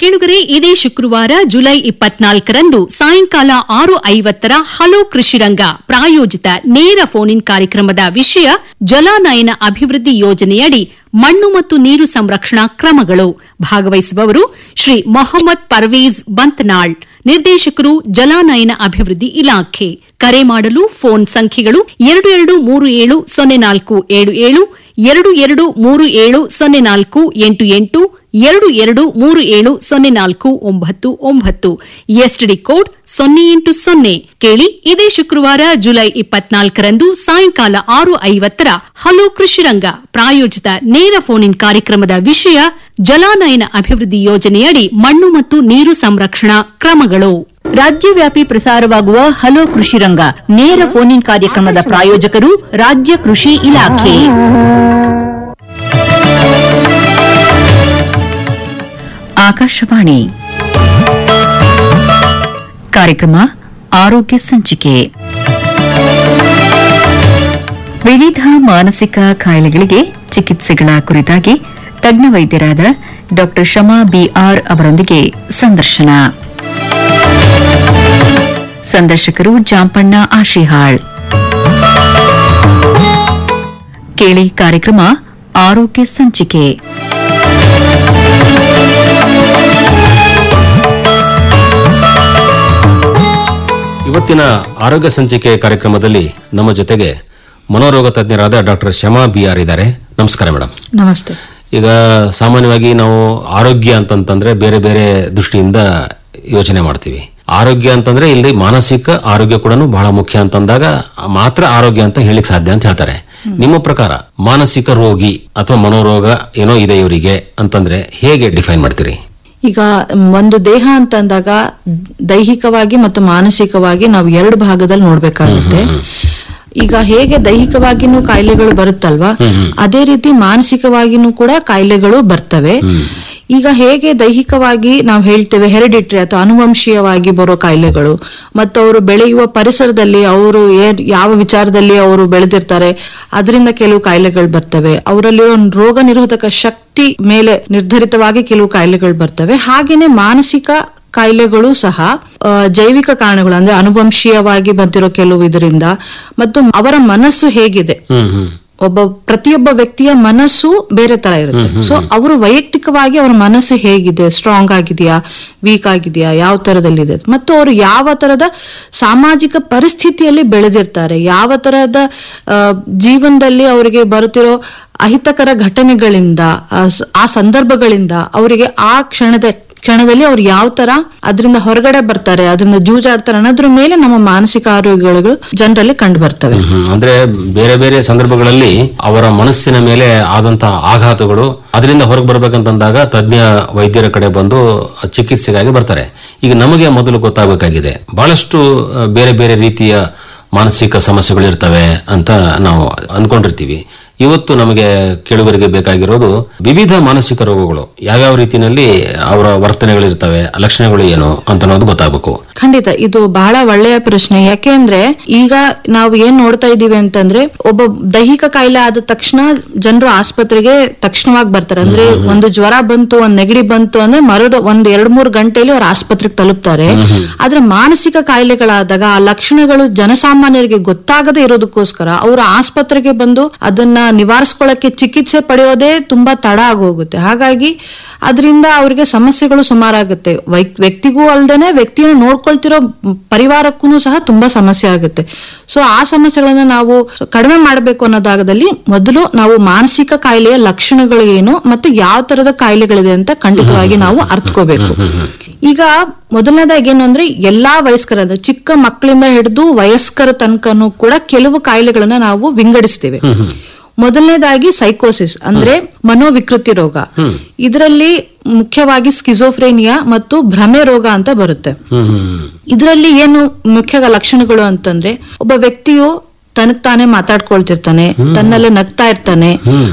ಕೆಳುಗರೆ ಇದೇ ಶುಕ್ರವಾರ ಜುಲೈ ಇಪ್ಪತ್ನಾಲ್ಕರಂದು ಸಾಯಂಕಾಲ ಆರು ಐವತ್ತರ ಹಲೋ ಕೃಷಿರಂಗ ಪ್ರಾಯೋಜಿತ ನೇರ ಫೋನ್ ಇನ್ ಕಾರ್ಯಕ್ರಮದ ವಿಷಯ ಜಲಾನಯನ ಅಭಿವೃದ್ಧಿ ಯೋಜನೆಯಡಿ ಮಣ್ಣು ಮತ್ತು ನೀರು ಸಂರಕ್ಷಣಾ ಕ್ರಮಗಳು ಭಾಗವಹಿಸುವವರು ಶ್ರೀ ಮೊಹಮ್ಮದ್ ಪರ್ವೇಜ್ ಬಂತ್ನಾಳ್ ನಿರ್ದೇಶಕರು ಜಲಾನಯನ ಅಭಿವೃದ್ಧಿ ಇಲಾಖೆ ಕರೆ ಮಾಡಲು ಫೋನ್ ಸಂಖ್ಯೆಗಳು ಎರಡು ಎರಡು ಮೂರು ಏಳು ಸೊನ್ನೆ ನಾಲ್ಕು ಏಳು ಏಳು ಎರಡು ಎರಡು ಮೂರು ಏಳು ಸೊನ್ನೆ ನಾಲ್ಕು ಎಂಟು ಎಂಟು ಎರಡು ಎರಡು ಮೂರು ಏಳು ಸೊನ್ನೆ ನಾಲ್ಕು ಒಂಬತ್ತು ಒಂಬತ್ತು ಎಸ್ಟಿಡಿ ಕೋಡ್ ಸೊನ್ನೆ ಎಂಟು ಸೊನ್ನೆ ಕೇಳಿ ಇದೇ ಶುಕ್ರವಾರ ಜುಲೈ ಇಪ್ಪತ್ನಾಲ್ಕರಂದು ಸಾಯಂಕಾಲ ಆರು ಐವತ್ತರ ಹಲೋ ಕೃಷಿರಂಗ ಪ್ರಾಯೋಜಿತ ನೇರ ಫೋನ್ ಇನ್ ಕಾರ್ಯಕ್ರಮದ ವಿಷಯ ಜಲಾನಯನ ಅಭಿವೃದ್ಧಿ ಯೋಜನೆಯಡಿ ಮಣ್ಣು ಮತ್ತು ನೀರು ಸಂರಕ್ಷಣಾ ಕ್ರಮಗಳು ರಾಜ್ಯವ್ಯಾಪಿ ಪ್ರಸಾರವಾಗುವ ಹಲೋ ಕೃಷಿ ರಂಗ ನೇರ ಫೋನ್ ಇನ್ ಕಾರ್ಯಕ್ರಮದ ಪ್ರಾಯೋಜಕರು ರಾಜ್ಯ ಕೃಷಿ ಇಲಾಖೆ ಆಕಾಶವಾಣಿ ಕಾರ್ಯಕ್ರಮ ಆರೋಗ್ಯ ಸಂಚಿಕೆ ವಿವಿಧ ಮಾನಸಿಕ ಕಾಯಿಲೆಗಳಿಗೆ ಚಿಕಿತ್ಸೆಗಳ ಕುರಿತಾಗಿ ತಜ್ಞ ವೈದ್ಯರಾದ ಡಾ ಶಮಾ ಬಿಆರ್ ಅವರೊಂದಿಗೆ ಸಂದರ್ಶನ ಸಂದರ್ಶಕರು ಜಾಂಪಣ್ಣ ಆಶಿಹಾಳ್ ಕೇಳಿ ಕಾರ್ಯಕ್ರಮ ಆರೋಗ್ಯ ಸಂಚಿಕೆ ಇವತ್ತಿನ ಆರೋಗ್ಯ ಸಂಚಿಕೆ ಕಾರ್ಯಕ್ರಮದಲ್ಲಿ ನಮ್ಮ ಜೊತೆಗೆ ಮನೋರೋಗ ತಜ್ಞರಾದ ಡಾಕ್ಟರ್ ಶಮಾ ಬಿ ಆರ್ ಇದ್ದಾರೆ ನಮಸ್ಕಾರ ಮೇಡಮ್ ನಮಸ್ತೆ ಈಗ ಸಾಮಾನ್ಯವಾಗಿ ನಾವು ಆರೋಗ್ಯ ಅಂತಂತಂದ್ರೆ ಬೇರೆ ಬೇರೆ ದೃಷ್ಟಿಯಿಂದ ಯೋಚನೆ ಮಾಡ್ತೀವಿ ಆರೋಗ್ಯ ಅಂತಂದ್ರೆ ಇಲ್ಲಿ ಮಾನಸಿಕ ಆರೋಗ್ಯ ಕೂಡ ಬಹಳ ಮುಖ್ಯ ಅಂತಂದಾಗ ಮಾತ್ರ ಆರೋಗ್ಯ ಅಂತ ಹೇಳಿಕ್ ಸಾಧ್ಯ ಅಂತ ಹೇಳ್ತಾರೆ ನಿಮ್ಮ ಪ್ರಕಾರ ಮಾನಸಿಕ ರೋಗಿ ಅಥವಾ ಮನೋರೋಗ ಏನೋ ಇದೆ ಇವರಿಗೆ ಅಂತಂದ್ರೆ ಹೇಗೆ ಡಿಫೈನ್ ಮಾಡ್ತೀರಿ ಈಗ ಒಂದು ದೇಹ ಅಂತ ಅಂದಾಗ ದೈಹಿಕವಾಗಿ ಮತ್ತು ಮಾನಸಿಕವಾಗಿ ನಾವು ಎರಡು ಭಾಗದಲ್ಲಿ ನೋಡ್ಬೇಕಾಗುತ್ತೆ ಈಗ ಹೇಗೆ ದೈಹಿಕವಾಗಿನೂ ಕಾಯಿಲೆಗಳು ಬರುತ್ತಲ್ವಾ ಅದೇ ರೀತಿ ಮಾನಸಿಕವಾಗಿನೂ ಕೂಡ ಕಾಯಿಲೆಗಳು ಬರ್ತವೆ ಈಗ ಹೇಗೆ ದೈಹಿಕವಾಗಿ ನಾವು ಹೇಳ್ತೇವೆ ಹೆರಿಡಿಟ್ರಿ ಅಥವಾ ಅನುವಂಶೀಯವಾಗಿ ಬರೋ ಕಾಯಿಲೆಗಳು ಮತ್ತು ಅವರು ಬೆಳೆಯುವ ಪರಿಸರದಲ್ಲಿ ಅವರು ಏನ್ ಯಾವ ವಿಚಾರದಲ್ಲಿ ಅವರು ಬೆಳೆದಿರ್ತಾರೆ ಅದರಿಂದ ಕೆಲವು ಕಾಯಿಲೆಗಳು ಬರ್ತವೆ ಅವರಲ್ಲಿರೋ ರೋಗ ನಿರೋಧಕ ಶಕ್ತಿ ಮೇಲೆ ನಿರ್ಧರಿತವಾಗಿ ಕೆಲವು ಕಾಯಿಲೆಗಳು ಬರ್ತವೆ ಹಾಗೇನೆ ಮಾನಸಿಕ ಕಾಯಿಲೆಗಳು ಸಹ ಆ, ಜೈವಿಕ ಕಾರಣಗಳು ಅಂದ್ರೆ ಅನುವಂಶೀಯವಾಗಿ ಬಂದಿರೋ ಕೆಲವು ಇದರಿಂದ ಮತ್ತು ಅವರ ಮನಸ್ಸು ಹೇಗಿದೆ ಹ್ಮ್ ಹ್ಮ್ ಒಬ್ಬ ಪ್ರತಿಯೊಬ್ಬ ವ್ಯಕ್ತಿಯ ಮನಸ್ಸು ಬೇರೆ ತರ ಇರುತ್ತೆ ಸೊ ಅವರು ವೈಯಕ್ತಿಕವಾಗಿ ಅವರ ಮನಸ್ಸು ಹೇಗಿದೆ ಸ್ಟ್ರಾಂಗ್ ಆಗಿದೆಯಾ ವೀಕ್ ಆಗಿದೆಯಾ ಯಾವ ತರದಲ್ಲಿದೆ ಮತ್ತು ಅವರು ಯಾವ ತರದ ಸಾಮಾಜಿಕ ಪರಿಸ್ಥಿತಿಯಲ್ಲಿ ಬೆಳೆದಿರ್ತಾರೆ ಯಾವ ತರಹದ ಆ, ಜೀವನದಲ್ಲಿ ಅವರಿಗೆ ಬರುತ್ತಿರೋ ಅಹಿತಕರ ಘಟನೆಗಳಿಂದ ಆ ಸ- ಆ ಸಂದರ್ಭಗಳಿಂದ ಅವರಿಗೆ ಆ ಕ್ಷಣದ ಕ್ಷಣದಲ್ಲಿ ಅವ್ರು ಯಾವ ತರ ಅದರಿಂದ ಹೊರಗಡೆ ಬರ್ತಾರೆ ಅದರಿಂದ ಜೂಜಾಡ್ತಾರೆ ಅನ್ನೋದ್ರ ಮೇಲೆ ನಮ್ಮ ಮಾನಸಿಕ ಆರೋಗ್ಯಗಳು ಜನರಲ್ಲಿ ಕಂಡು ಬರ್ತವೆ ಹ್ಮ್. ಅಂದ್ರೆ ಬೇರೆ ಬೇರೆ ಸಂದರ್ಭಗಳಲ್ಲಿ ಅವರ ಮನಸ್ಸಿನ ಮೇಲೆ ಆದಂತಹ ಆಘಾತಗಳು ಅದರಿಂದ ಹೊರಗೆ ಬರ್ಬೇಕಂತಂದಾಗ ತಜ್ಞ ವೈದ್ಯರ ಕಡೆ ಬಂದು ಚಿಕಿತ್ಸೆಗಾಗಿ ಬರ್ತಾರೆ ಈಗ ನಮಗೆ ಮೊದಲು ಗೊತ್ತಾಗಬೇಕಾಗಿದೆ ಬಹಳಷ್ಟು ಆ, ಬೇರೆ ಬೇರೆ ರೀತಿಯ ಮಾನಸಿಕ ಸಮಸ್ಯೆಗಳು ಇರ್ತವೆ ಅಂತ ನಾವು ಅನ್ಕೊಂಡಿರ್ತೀವಿ ಇವತ್ತು ನಮಗೆ ಕೇಳುಗರಿಗೆ ಬೇಕಾಗಿರೋದು ವಿವಿಧ ಮಾನಸಿಕ ರೋಗಗಳು ಯಾವ್ಯಾವ ರೀತಿಯಲ್ಲಿ ಅವರ ವರ್ತನೆಗಳಿರ್ತವೆ ಲಕ್ಷಣಗಳು ಏನು ಅಂತ ಅನ್ನೋದು ಗೊತ್ತಾಗಬೇಕು ಖಂಡಿತ ಇದು ಬಹಳ ಒಳ್ಳೆಯ ಪ್ರಶ್ನೆ ಯಾಕೆಂದ್ರೆ ಈಗ ನಾವು ಏನ್ ನೋಡ್ತಾ ಇದೀವಿ ಅಂತಂದ್ರೆ ಒಬ್ಬ ದೈಹಿಕ ಕಾಯಿಲೆ ಆದ ತಕ್ಷಣ ಜನರು ಆಸ್ಪತ್ರೆಗೆ ತಕ್ಷಣವಾಗಿ ಬರ್ತಾರೆ ಅಂದ್ರೆ ಒಂದು ಜ್ವರ ಬಂತು ಒಂದ್ ನೆಗಡಿ ಬಂತು ಅಂದ್ರೆ ಮರದ ಒಂದ್ ಎರಡ್ ಮೂರ್ ಗಂಟೆಯಲ್ಲಿ ಅವ್ರು ಆಸ್ಪತ್ರೆಗೆ ತಲುಪ್ತಾರೆ ಆದ್ರೆ ಮಾನಸಿಕ ಕಾಯಿಲೆಗಳಾದಾಗ ಆ ಲಕ್ಷಣಗಳು ಜನಸಾಮಾನ್ಯರಿಗೆ ಗೊತ್ತಾಗದೇ ಇರೋದಕ್ಕೋಸ್ಕರ ಅವರು ಆಸ್ಪತ್ರೆಗೆ ಬಂದು ಅದನ್ನ ನಿವಾರಿಸ್ಕೊಳ್ಳಕ್ಕೆ ಚಿಕಿತ್ಸೆ ಪಡೆಯೋದೇ ತುಂಬಾ ತಡ ಆಗೋಗುತ್ತೆ ಹಾಗಾಗಿ ಅದರಿಂದ ಅವ್ರಿಗೆ ಸಮಸ್ಯೆಗಳು ಸುಮಾರಾಗುತ್ತೆ ವೈ- ವ್ಯಕ್ತಿಗೂ ಅಲ್ದೇನೆ ವ್ಯಕ್ತಿಯನ್ನು ನೋಡ್ಕೊಳ್ತಿರೋ ಪರಿವಾರಕ್ಕೂ ಸಹ ತುಂಬಾ ಸಮಸ್ಯೆ ಆಗುತ್ತೆ ಸೊ ಆ ಸಮಸ್ಯೆಗಳನ್ನ ನಾವು ಕಡಿಮೆ ಮಾಡಬೇಕು ಅನ್ನೋದಾಗದಲ್ಲಿ ಮೊದಲು ನಾವು ಮಾನಸಿಕ ಕಾಯಿಲೆಯ ಲಕ್ಷಣಗಳು ಏನು ಮತ್ತು ಯಾವ ತರದ ಕಾಯಿಲೆಗಳಿದೆ ಅಂತ ಖಂಡಿತವಾಗಿ ನಾವು ಅರ್ಥಕೋಬೇಕು ಈಗ ಮೊದಲನೇದಾಗಿ ಏನು ಅಂದ್ರೆ ಎಲ್ಲಾ ವಯಸ್ಕರ ಅಂದ್ರೆ ಚಿಕ್ಕ ಮಕ್ಕಳಿಂದ ಹಿಡಿದು ವಯಸ್ಕರ ತನಕನೂ ಕೂಡ ಕೆಲವು ಕಾಯಿಲೆಗಳನ್ನ ನಾವು ವಿಂಗಡಿಸ್ತೇವೆ ಮೊದಲನೇದಾಗಿ ಸೈಕೋಸಿಸ್ ಅಂದ್ರೆ ಮನೋವಿಕೃತಿ ರೋಗ ಇದರಲ್ಲಿ ಮುಖ್ಯವಾಗಿ ಸ್ಕಿಜೋಫ್ರೇನಿಯಾ ಮತ್ತು ಭ್ರಮೆ ರೋಗ ಅಂತ ಬರುತ್ತೆ ಹ್ಮ್ ಹ್ಮ್ ಇದರಲ್ಲಿ ಏನು ಮುಖ್ಯ ಲಕ್ಷಣಗಳು ಅಂತಂದ್ರೆ ಒಬ್ಬ ವ್ಯಕ್ತಿಯು ತನಗ್ ತಾನೇ ಮಾತಾಡ್ಕೊಳ್ತಿರ್ತಾನೆ ತನ್ನಲ್ಲೇ ನಗ್ತಾ ಇರ್ತಾನೆ